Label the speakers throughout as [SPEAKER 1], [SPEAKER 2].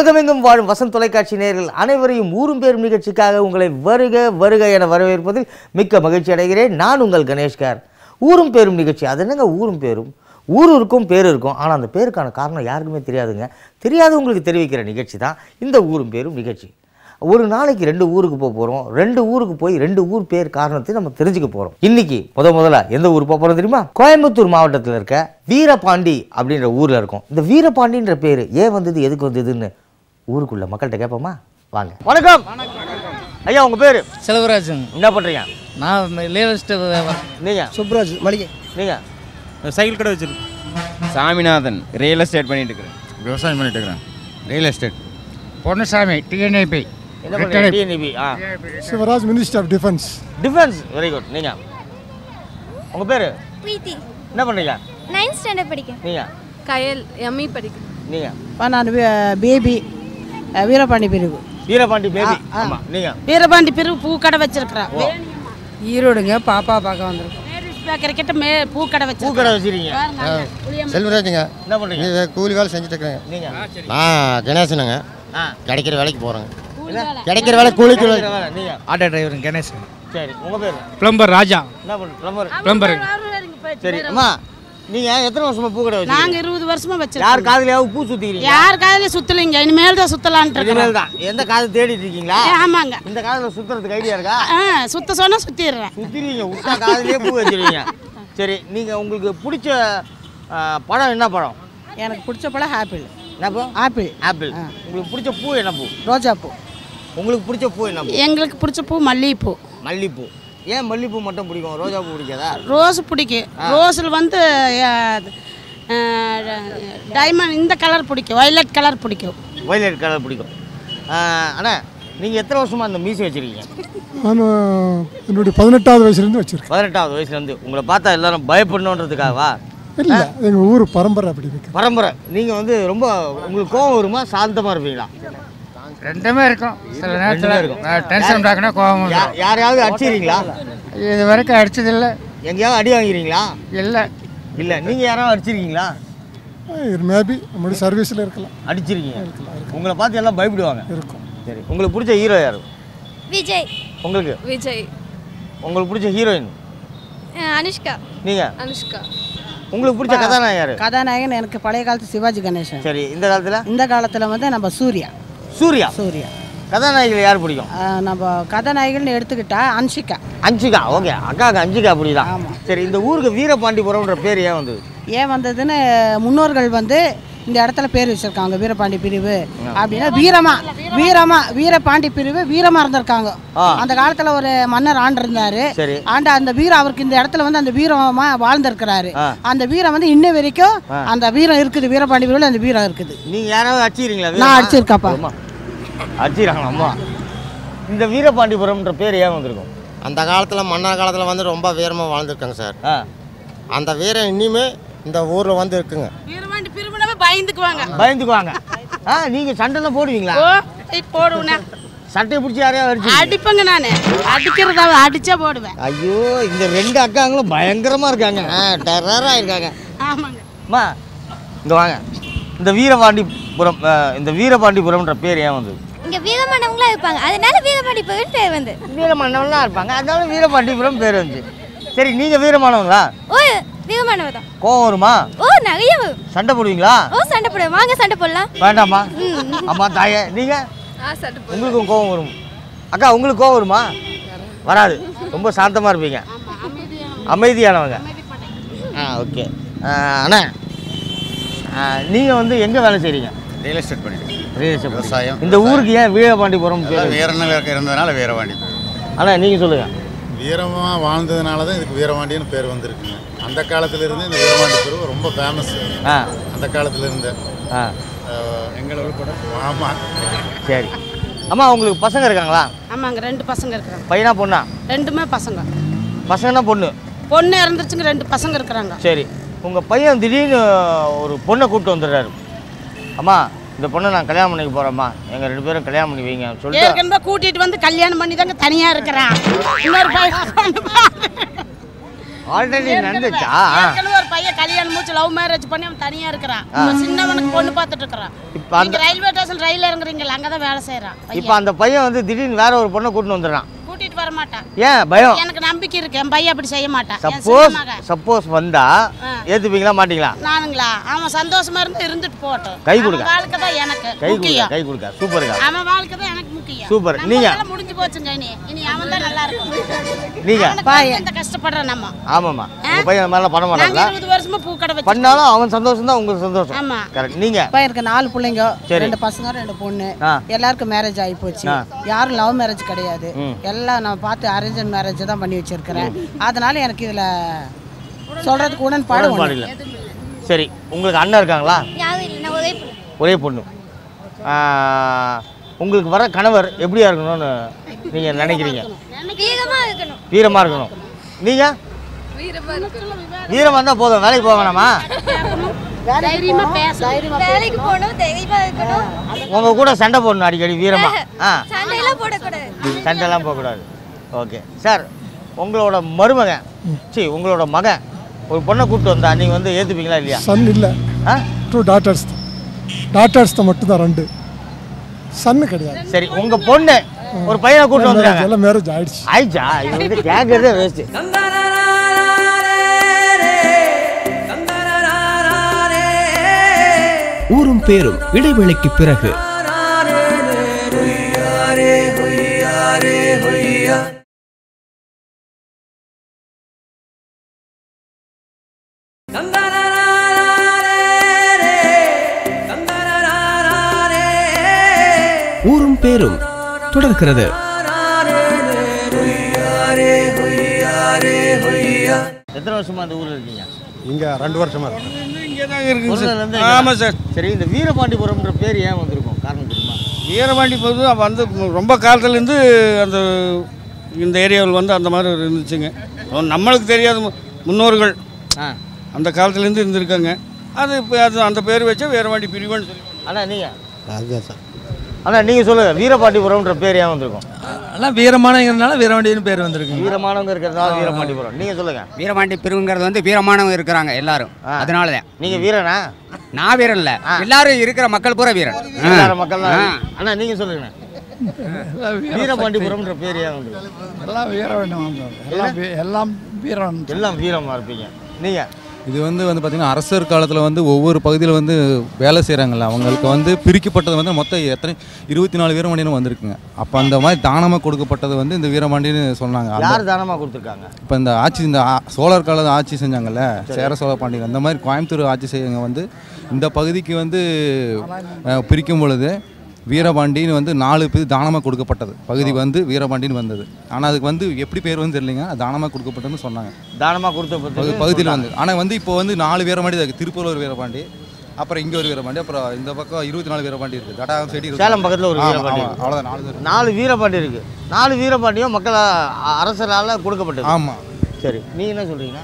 [SPEAKER 1] உலகமெங்கும் வாழும் வசந்த் தொலைக்காட்சி நேயர்கள் அனைவரையும் ஊரும் பேரும் நிகழ்ச்சிக்காக உங்களை வருக வருக என வரவேற்பதில் மிக்க மகிழ்ச்சி அடைகிறேன் நான் உங்கள் கணேஷ்கார் ஊரும் பேரும் நிகழ்ச்சி அது என்னங்க ஊரும் பேரும் ஊர் இருக்கும் பேர் இருக்கும் ஆனால் அந்த பேருக்கான காரணம் யாருக்குமே தெரியாதுங்க தெரியாதவங்களுக்கு தெரிவிக்கிற நிகழ்ச்சி தான் இந்த ஊரும் பேரும் நிகழ்ச்சி ஒரு நாளைக்கு ரெண்டு ஊருக்கு போக போகிறோம் ரெண்டு ஊருக்கு போய் ரெண்டு ஊர் பேர் காரணத்தை நம்ம தெரிஞ்சுக்க போகிறோம் இன்னைக்கு முத முதல்ல எந்த ஊர் போக போகிறோம் தெரியுமா கோயம்புத்தூர் மாவட்டத்தில் இருக்க வீரபாண்டி அப்படின்ற ஊரில் இருக்கும் இந்த வீரபாண்டின்ற பேர் ஏன் வந்தது எதுக்கு வந்ததுன்னு ஊருக்குள்ள மக்கள்கிட்ட கேட்போமா வாங்க வணக்கம் ஐயா உங்கள் பேர்
[SPEAKER 2] செல்வராஜன்
[SPEAKER 1] என்ன பண்ணுறீங்க
[SPEAKER 2] நான் ரியல் எஸ்டேட்
[SPEAKER 1] நீங்கள்
[SPEAKER 3] சுப்ராஜ் மளிகை
[SPEAKER 1] நீங்கள்
[SPEAKER 4] சைக்கிள் கடை வச்சிருக்கு
[SPEAKER 5] சாமிநாதன் ரியல் எஸ்டேட் பண்ணிட்டு இருக்கிறேன்
[SPEAKER 4] விவசாயம் பண்ணிட்டு இருக்கிறேன் ரியல் எஸ்டேட்
[SPEAKER 2] பொன்னுசாமி டிஎன்ஐபி
[SPEAKER 1] என்ன பண்ணுறீங்க டிஎன்இபி ஆ
[SPEAKER 3] Sivaraj minister of defence
[SPEAKER 1] defence very good நீங்கள் உங்கள் பேர்
[SPEAKER 6] பிரீத்தி
[SPEAKER 1] என்ன பண்ணுறீங்க
[SPEAKER 6] நைன்த் ஸ்டாண்டர்ட் படிக்கிறேன்
[SPEAKER 1] நீங்கள்
[SPEAKER 7] கயல் எம்இ படிக்கிறேன்
[SPEAKER 1] நீங்கள்
[SPEAKER 8] நான் பேபி வீரபாண்டி பிரிவு
[SPEAKER 1] வீரபாண்டி பேபி ஆமாம் நீங்கள்
[SPEAKER 8] வீரபாண்டி பிரிவு பூக்கடை வச்சிருக்கிறேன்
[SPEAKER 9] ஈரோடுங்க பாப்பா பார்க்க வந்திருக்கோம்
[SPEAKER 8] பேக்கரி கிட்ட மே பூக்கடை
[SPEAKER 1] பூக்கடை வச்சிருக்கீங்க
[SPEAKER 4] செல்வராஜுங்க
[SPEAKER 1] என்ன பண்ணுறீங்க
[SPEAKER 4] இது கூலி வேலை செஞ்சுட்டு இருக்கிறேன்
[SPEAKER 1] நீங்கள்
[SPEAKER 4] நான் கணேசனுங்க
[SPEAKER 1] ஆ
[SPEAKER 4] கிடைக்கிற வேலைக்கு போகிறேங்க கிடைக்கிற வேலை கூலிக்கு வேலை
[SPEAKER 1] நீங்கள்
[SPEAKER 2] ஆட்டோ டிரைவர் கணேசன்
[SPEAKER 1] சரி உங்கள் பேர்
[SPEAKER 2] பிளம்பர் ராஜா
[SPEAKER 1] என்ன பண்ணுற பிளம்பர்
[SPEAKER 2] பிளம்பர்
[SPEAKER 1] சரி அம்மா நீங்கள் எத்தனை வருஷமா பூக்கடை
[SPEAKER 8] நாங்க
[SPEAKER 1] வச்சிருக்கீங்க
[SPEAKER 8] இருபது வருஷமா வச்சிருக்கோம்
[SPEAKER 1] யார் காதுலயாவது பூ சுத்திக்கிறீங்க
[SPEAKER 8] யார் காதலையும் சுத்தலைங்க இனிமேல் தான் சுத்தலான்ட்டு
[SPEAKER 1] இனிமேல்
[SPEAKER 8] இருக்கிறோம்
[SPEAKER 1] தான் எந்த காது தேடிட்டு இருக்கீங்களா
[SPEAKER 8] ஏ, ஆமாங்க
[SPEAKER 1] இந்த காதுல சுத்துறதுக்கு ஐடியா இருக்கா
[SPEAKER 8] ஆ சுத்த சொன்னா சுத்திடுறேன்
[SPEAKER 1] சுத்திடுவீங்க விட்டா காதுலயே பூ வச்சிருவீங்க சரி நீங்க உங்களுக்கு பிடிச்ச ஆ, பழம் என்ன பழம்
[SPEAKER 8] எனக்கு பிடிச்ச பழம் ஆப்பிள்
[SPEAKER 1] என்ன பூ
[SPEAKER 8] ஆப்பிள்
[SPEAKER 1] ஆப்பிள் உங்களுக்கு பிடிச்ச பூ என்ன பூ
[SPEAKER 8] ரோஜா பூ
[SPEAKER 1] உங்களுக்கு பிடிச்ச பூ என்ன பூ
[SPEAKER 8] எங்களுக்கு பிடிச்ச பூ மல்லிகைப்பூ
[SPEAKER 1] மல்லிப்பூ ஏன் மல்லிப்பூ மட்டும் பிடிக்கும் ரோஜா பூ பிடிக்காதா
[SPEAKER 8] ரோஸ் பிடிக்கும் ரோஸில் வந்து டைமண்ட் இந்த கலர் பிடிக்கும் வயலட் கலர் பிடிக்கும்
[SPEAKER 1] வயலட் கலர் பிடிக்கும் ஆ, அண்ணா நீங்க எத்தனை வருஷமா அந்த மீசி வச்சிருக்கீங்க
[SPEAKER 3] நான் என்னுடைய பதினெட்டாவது வயசுலேருந்து வச்சுருக்கேன்
[SPEAKER 1] பதினெட்டாவது வயசுல இருந்து உங்களை பார்த்தா எல்லாரும் பயப்படணுன்றதுக்காகவா
[SPEAKER 3] இல்லை எங்கள் ஊர் பரம்பரை அப்படி இருக்கு
[SPEAKER 1] பரம்பரை நீங்க வந்து ரொம்ப உங்களுக்கு கோவம் வருமா சாந்தமா இருப்பீங்களா
[SPEAKER 2] ரெண்டுமே இருக்கும் சில
[SPEAKER 1] ரெண்டுமே இருக்கும்.
[SPEAKER 2] நேரத்தில் டென்ஷன் உண்டாக்குனா கோபம் வந்துடும்
[SPEAKER 1] யா- யாரையாவது அடிச்சிருக்கீங்களா
[SPEAKER 2] இது வரைக்கும் அடிச்சதில்லை
[SPEAKER 1] எங்கேயாவது அடி வாங்கிறீங்களா
[SPEAKER 2] இல்லை
[SPEAKER 1] இல்ல நீங்க யாராவது அடிச்சிருக்கீங்களா
[SPEAKER 3] மேபி நம்மளுடைய சர்வீஸில் இருக்கலாம்
[SPEAKER 1] அடிச்சிருக்கீங்க உங்களை பார்த்து எல்லாம் பயப்படுவாங்க
[SPEAKER 3] இருக்கும்
[SPEAKER 1] சரி உங்களுக்கு பிடிச்ச ஹீரோ யாரு
[SPEAKER 6] விஜய்
[SPEAKER 1] உங்களுக்கு
[SPEAKER 7] விஜய்
[SPEAKER 1] உங்களுக்கு பிடிச்ச ஹீரோயின்
[SPEAKER 6] அஹ் அனுஷ்கா
[SPEAKER 1] நீங்க
[SPEAKER 7] அனுஷ்கா
[SPEAKER 1] உங்களுக்கு பிடிச்ச கதாநாயகன் யாரு
[SPEAKER 8] கதாநாயகன் எனக்கு பழைய காலத்து சிவாஜி கணேசன்
[SPEAKER 1] சரி இந்த காலத்துல
[SPEAKER 8] இந்த காலத்தில் வந்து நம்ம சூர்யா
[SPEAKER 1] சூர்யா
[SPEAKER 8] சூர்யா
[SPEAKER 1] கதாநாயகிகள் யார் பிடிக்கும்
[SPEAKER 8] ஆ, நம்ம கதாநாயகன் எடுத்துக்கிட்டா அன்ஷிகா
[SPEAKER 1] அஞ்சிகா ஓகே அக்காவுக்கு அஞ்சிகா அப்படிதான்
[SPEAKER 8] ஆமா.
[SPEAKER 1] சரி இந்த ஊருக்கு வீரபாண்டிபுரம்ன்ற பேர் ஏன் வந்தது
[SPEAKER 8] ஏன் வந்ததுன்னு முன்னோர்கள் வந்து இந்த இடத்துல பேர் வச்சிருக்காங்க வீரபாண்டி பிரிவு அப்படின்னா வீரமா வீரமா வீரபாண்டி பிரிவு வீரமா இருந்திருக்காங்க
[SPEAKER 1] ஆ.
[SPEAKER 8] அந்த காலத்துல ஒரு மன்னர் ஆண்டு இருந்தாரு
[SPEAKER 1] சரி
[SPEAKER 8] ஆண்ட அந்த வீரம் அவருக்கு இந்த இடத்துல வந்து அந்த வீரமா வாழ்ந்திருக்கிறாரு
[SPEAKER 1] ஆ.
[SPEAKER 8] அந்த வீரம் வந்து இன்ன வரைக்கும் அந்த வீரம் இருக்குது வீரபாண்டி பிரிவுல அந்த வீரம் இருக்குது
[SPEAKER 1] நீங்க யாராவது அடிச்சிருக்கீங்களா
[SPEAKER 8] நான் அடிச்சிருக்கப்பா.
[SPEAKER 1] அடிச்சிருக்காங்க அம்மா இந்த வீரபாண்டிபுரம்ன்ற பேர் ஏன் வந்திருக்கும்
[SPEAKER 4] அந்த காலத்தில் மன்னர் காலத்தில் வந்து ரொம்ப வீரமாக வாழ்ந்துருக்காங்க சார்
[SPEAKER 1] ஆ
[SPEAKER 4] அந்த வீரம் இனிமே இந்த ஊரில் வந்து இருக்குங்க
[SPEAKER 8] வீரபாண்டி பிரிவுனாவே பயந்துக்குவாங்க
[SPEAKER 1] பயந்துக்குவாங்க ஆ நீங்க சண்டைலாம் போடுவீங்களா
[SPEAKER 8] ஓ போடுவேண்ணா
[SPEAKER 1] சட்டையை பிடிச்சி யாரையாவது அடிச்சு
[SPEAKER 8] அடிப்பேங்க நான் அடிக்கிறதா அடிச்சா போடுவேன்
[SPEAKER 1] ஐயோ இந்த ரெண்டு அக்காங்களும் பயங்கரமா இருக்காங்க டெரரா இருக்காங்க
[SPEAKER 8] ஆமாங்க
[SPEAKER 1] அம்மா இங்க வாங்க இந்த வீரபாண்டிபுரம் ஆ, இந்த வீரபாண்டிபுரம்ன்ற பேர் ஏன் வந்தது
[SPEAKER 6] இங்க வீரமானவங்களா இருப்பாங்க அதனால வீரபாண்டி பேர் பேர் வந்து
[SPEAKER 1] வீரமானவங்களாம் இருப்பாங்க அதனால வீரபாண்டிபுரம் பேர் வந்துச்சு சரி நீங்க வீரமானவங்களா
[SPEAKER 6] ஓ வீரமானவ தான்
[SPEAKER 1] கோவம் வருமா
[SPEAKER 6] ஓ நிறைய வரும்.
[SPEAKER 1] சண்டை போடுவீங்களா
[SPEAKER 6] ஓ சண்டை போடுவோம் வாங்க சண்டை போடலாம்
[SPEAKER 1] வேண்டாமா அம்மா தாயே நீங்க
[SPEAKER 7] ஆ சட்டு போ
[SPEAKER 1] உங்களுக்கும் கோவம் வரும் அக்கா உங்களுக்கு கோவம் வருமா வராது ரொம்ப சாந்தமா இருப்பீங்க அமைதியானவங்க ஆ ஓகே அண்ணா ஆ, நீங்க வந்து எங்க வேலை செய்றீங்க
[SPEAKER 4] ரியல் எஸ்டேட் பண்ணிட்டு
[SPEAKER 1] Real estate
[SPEAKER 4] விவசாயம்.
[SPEAKER 1] இந்த ஊருக்கு ஏன் வீரபாண்டிபுரம் பேர்
[SPEAKER 4] வீரநிலை இருந்ததுனால வீரவாண்டி
[SPEAKER 1] அண்ணா நீங்க சொல்லுங்க
[SPEAKER 10] வீரமாக வாழ்ந்ததுனால தான் இதுக்கு வீரவாண்டின்னு பேர் வந்திருக்குங்க அந்த காலத்துல இருந்து இந்த வீரவாண்டி பெருவு ரொம்ப ஃபேமஸ்
[SPEAKER 1] ஆ
[SPEAKER 10] அந்த காலத்துல இருந்து
[SPEAKER 1] ஆ
[SPEAKER 10] எங்களோட கூட ஆமாம்
[SPEAKER 1] சரி அம்மா உங்களுக்கு பசங்க இருக்காங்களா
[SPEAKER 8] ஆமாங்க ரெண்டு பசங்க இருக்கிறாங்க
[SPEAKER 1] பையனா பொண்ணா
[SPEAKER 8] ரெண்டுமே பசங்க
[SPEAKER 1] பசங்கன்னா பொண்ணு
[SPEAKER 8] பொண்ணு இறந்துருச்சுங்க ரெண்டு பசங்க இருக்கிறாங்க
[SPEAKER 1] சரி உங்கள் பையன் திடீர்னு ஒரு பொண்ணை கூப்பிட்டு வந்துடுறாரு அம்மா இந்த பொண்ணை நான் கல்யாணம் பண்ணிக்க போகிறேம்மா எங்கள் ரெண்டு பேரும் கல்யாணம் பண்ணி வைங்க சொல்லிட்டு
[SPEAKER 8] ஏற்கனவே கூட்டிட்டு வந்து கல்யாணம் பண்ணி தாங்க தனியா இருக்கிறான் இன்னொரு பையன் கொண்டு வா.
[SPEAKER 1] ஆல்ரெடி நடந்துச்சா
[SPEAKER 8] ஏற்கனவே ஒரு பையன் கல்யாணம் முடிச்சு லவ் மேரேஜ் பண்ணி அவன் தனியா இருக்கிறான் இப்ப சின்னவனுக்கு பொண்ணு பார்த்துட்டு இருக்கிறான்
[SPEAKER 1] இப்போ அந்த
[SPEAKER 8] நீங்க ரயில்வே ஸ்டேஷன் ரயில் இறங்குறீங்கல்ல அங்கதான் வேலை செய்யறான்
[SPEAKER 1] இப்போ அந்த பையன் வந்து திடீர்னு வேற ஒரு பொண்ணை கூட்டின்னு வந்துடுறான்
[SPEAKER 8] கூட்டிட்டு வர மாட்டான்
[SPEAKER 1] ஏன் பயம்
[SPEAKER 8] எனக்கு நம்பிக்கை இருக்கு என் பையன் அப்படி செய்ய மாட்டான் என் சின்ன
[SPEAKER 1] சப்போஸ்
[SPEAKER 8] மகன்.
[SPEAKER 1] சப்போஸ் வந்தா ஏத்துப்பீங்களா மாட்டீங்களா
[SPEAKER 8] நானுங்களா அவன் சந்தோஷமா இருந்து இருந்துட்டு போட்டோம்
[SPEAKER 1] கை கொடுக்க.
[SPEAKER 8] அவன் வாழ்க்கை தான் எனக்கு
[SPEAKER 1] கை கொடுக்க
[SPEAKER 8] முக்கியம்
[SPEAKER 1] கை கொடுக்க சூப்பருக்கா
[SPEAKER 8] அவன் வாழ்க்கை தான் எனக்கு முக்கியம்
[SPEAKER 1] சூப்பர்.
[SPEAKER 8] நம்ம
[SPEAKER 1] நீங்க?
[SPEAKER 8] வேலை முடிஞ்சு போச்சுங்க இனி இனி அவன் தான் நல்லா இருக்கும்
[SPEAKER 1] நீங்க
[SPEAKER 8] அவனுக்கு இந்த கஷ்டப்படுறோம் நம்ம
[SPEAKER 1] ஆமாம்மா உங்க பையன் அந்த மாதிரிலாம் பண்ண
[SPEAKER 8] நாங்க
[SPEAKER 1] மாட்டாங்களா
[SPEAKER 8] இருபது வருஷமா பூக்கடை வச்சு
[SPEAKER 1] பண்ணாலும் அவன் சந்தோஷம் தான் உங்களுக்கு சந்தோஷம்
[SPEAKER 8] ஆமா.
[SPEAKER 1] கரெக்ட் நீங்க
[SPEAKER 8] பையனுக்கு நாலு பிள்ளைங்க
[SPEAKER 1] சரி.
[SPEAKER 8] ரெண்டு பசங்க ரெண்டு பொண்ணு
[SPEAKER 1] ஆ.
[SPEAKER 8] எல்லாருக்கும் மேரேஜ் ஆகி போச்சு
[SPEAKER 1] ஆ.
[SPEAKER 8] யாரும் லவ் மேரேஜ் கிடையாது
[SPEAKER 1] ம்.
[SPEAKER 8] எல்லாம் நான் பார்த்து அரேஞ்ச் மேரேஜ் தான் பண்ணி வச்சிருக்கிறேன் அதனால எனக்கு இதுல சொல்றதுக்கு உடன்பாடு
[SPEAKER 1] உடன்பாடு
[SPEAKER 8] ஒண்ணு.
[SPEAKER 1] இல்லை சரி உங்களுக்கு அண்ணன் இருக்காங்களா
[SPEAKER 6] யாரும் இல்லை நான் ஒரே பொண்ணு.
[SPEAKER 1] ஒரே பொண்ணு ஆ, உங்களுக்கு வர கணவர் எப்படியா இருக்கணும்னு நீங்க நினைக்கிறீங்க
[SPEAKER 6] வீரமா இருக்கணும்
[SPEAKER 1] வீரமா இருக்கணும் நீங்க
[SPEAKER 7] வீரமா இருக்கணும்
[SPEAKER 1] வீரமா இருந்தா போதும் வேலைக்கு போக வேணாமா
[SPEAKER 8] தைரியமா பேச
[SPEAKER 6] வேலைக்கு போகணும் தைரியமா இருக்கணும்
[SPEAKER 1] உங்க கூட சண்டை போடணும் அடிக்கடி வீரமா ஆ
[SPEAKER 6] சண்டையெல்லாம் போடக்கூடாது
[SPEAKER 1] சண்டைலாம் போகக்கூடாது ஓகே சார் உங்களோட மருமகன் சரி உங்களோட மகன் ஒரு பொண்ணை கூப்பிட்டு வந்தா நீங்கள் வந்து ஏற்றுப்பீங்களா இல்லையா
[SPEAKER 3] சன் இல்லை
[SPEAKER 1] ஆ
[SPEAKER 3] டூ டாட்டர்ஸ் தான் டாட்டர்ஸ் தான் மட்டும்தான் ரெண்டு சன்னு கிடையாது
[SPEAKER 1] சரி உங்கள் பொண்ணு ஒரு பையனை கூப்பிட்டு
[SPEAKER 3] மேரேஜ்
[SPEAKER 1] வந்துட்டாங்க
[SPEAKER 3] எல்லாம் மேரேஜ் ஆயிடுச்சு
[SPEAKER 1] ஆயிடுச்சா இது வந்து கேட்கறதே வேஸ்ட்டு
[SPEAKER 11] ஊரும் பேரும் இடைவேளைக்கு பிறகு ஊரும் பேரும் தொடர்கிறது
[SPEAKER 1] எத்தனை வருஷமா அந்த ஊரில் இருக்கீங்க
[SPEAKER 10] இங்கே ரெண்டு வருஷமா இருக்கு
[SPEAKER 2] இங்கே தாங்க இருக்குங்க
[SPEAKER 1] பிறந்ததுலேருந்து
[SPEAKER 2] சார்
[SPEAKER 1] இங்க
[SPEAKER 2] ஆமாம் சார்
[SPEAKER 1] சரி இந்த வீரபாண்டிபுரம்ன்ற பேர் ஏன் வந்திருக்கும் காரணம் தெரியுமா
[SPEAKER 2] வீரபாண்டி போது வந்து ரொம்ப காலத்துலேருந்து அந்த இந்த ஏரியாவில் வந்து அந்த மாதிரி இருந்துச்சுங்க நம்மளுக்கு தெரியாத மு- முன்னோர்கள்
[SPEAKER 1] ஆ
[SPEAKER 2] அந்த காலத்துலேருந்து இருந்திருக்காங்க அது இப்போ அது அந்த பேர் வச்சா வீரபாண்டி பிரிவுன்னு சொல்லி
[SPEAKER 1] அண்ணா நீங்கள்
[SPEAKER 4] அதுதான் சார்
[SPEAKER 1] அண்ணா நீங்கள் சொல்லுங்கள் வீரபாண்டிபுரம்ன்ற பேர் ஏன் வந்திருக்கும்
[SPEAKER 12] எல்லாம் வீரமானங்கிறதுனால வீரவண்டின்னு பேர் வந்திருக்குங்க
[SPEAKER 1] வீரமானவங்க இருக்கிறதுனால வீரபாண்டிபுரம் நீங்கள் சொல்லுங்கள்
[SPEAKER 13] வீரபாண்டி பிரிவுங்கிறது வந்து வீரமானவங்க இருக்கிறாங்க எல்லாரும்
[SPEAKER 1] ஆ.
[SPEAKER 13] அதனால தான்
[SPEAKER 1] நீங்கள் வீரனா
[SPEAKER 13] நான் வீரன் இல்ல எல்லாரும் இருக்கிற மக்கள் பூரா வீரன் ஆ.
[SPEAKER 1] எல்லாரும் மக்கள்
[SPEAKER 13] ஆ.
[SPEAKER 1] அண்ணா நீங்கள் சொல்லுங்கண்ணா வீரபாண்டிபுரம்ன்ற பேர் ஏன் வந்திருக்கும்
[SPEAKER 12] எல்லாம் வீரவண்டம் எல்லாம் வீ- எல்லாம் வீரன்
[SPEAKER 1] எல்லாம் வீரமாக இருப்பீங்க நீங்கள்
[SPEAKER 14] இது வந்து வந்து பார்த்திங்கன்னா அரசர் காலத்தில் வந்து ஒவ்வொரு பகுதியில் வந்து வேலை செய்கிறாங்கல்ல அவங்களுக்கு வந்து பிரிக்கப்பட்டது வந்து மொத்தம் எத்தனை இருபத்தி நாலு வீரமண்டின்னு வந்திருக்குங்க அப்போ அந்த மாதிரி தானமாக கொடுக்கப்பட்டது வந்து இந்த வீரமண்டின்னு சொன்னாங்க அந்த-
[SPEAKER 1] யார் தானமாக கொடுத்துருக்காங்க
[SPEAKER 14] இப்போ இந்த ஆட்சி இந்த ஆ- சோழர் காலத்து ஆட்சி செஞ்சாங்கல்ல சேர சோழ பாண்டியன் அந்த மாதிரி கோயம்புத்தூர் ஆட்சி செய்யவங்க வந்து இந்த பகுதிக்கு வந்து அஹ், பிரிக்கும் பொழுது வீரபாண்டின்னு வந்து நாலு பேர் தானமாக கொடுக்கப்பட்டது பகுதி வந்து வீரபாண்டின்னு வந்தது ஆனால் அதுக்கு வந்து எப்படி பேர் வந்து தெரியலைங்க அது தானமாக கொடுக்கப்பட்டதுன்னு சொன்னாங்க
[SPEAKER 1] தானமாக கொடுத்த
[SPEAKER 14] பகு- பகுதியில் வந்து ஆனால் வந்து இப்போ வந்து நாலு வீரபாண்டி இருக்கு திருப்பூர் ஒரு வீரபாண்டி அப்புறம் இங்கே ஒரு வீரபாண்டி அப்புறம் இந்த பக்கம் இருபத்தி நாலு வீரபாண்டி இருக்குது தடாகம் சைடு
[SPEAKER 1] சேலம் பக்கத்தில் ஒரு வீரபாண்டி
[SPEAKER 14] அவ்வளோதான் நாலு பேர்
[SPEAKER 1] நாலு வீரபாண்டி இருக்கு நாலு வீரபாண்டியும் மக்கள் அரசரால் கொடுக்கப்பட்டது
[SPEAKER 14] ஆமாம்
[SPEAKER 1] சரி நீ என்ன சொல்றீங்க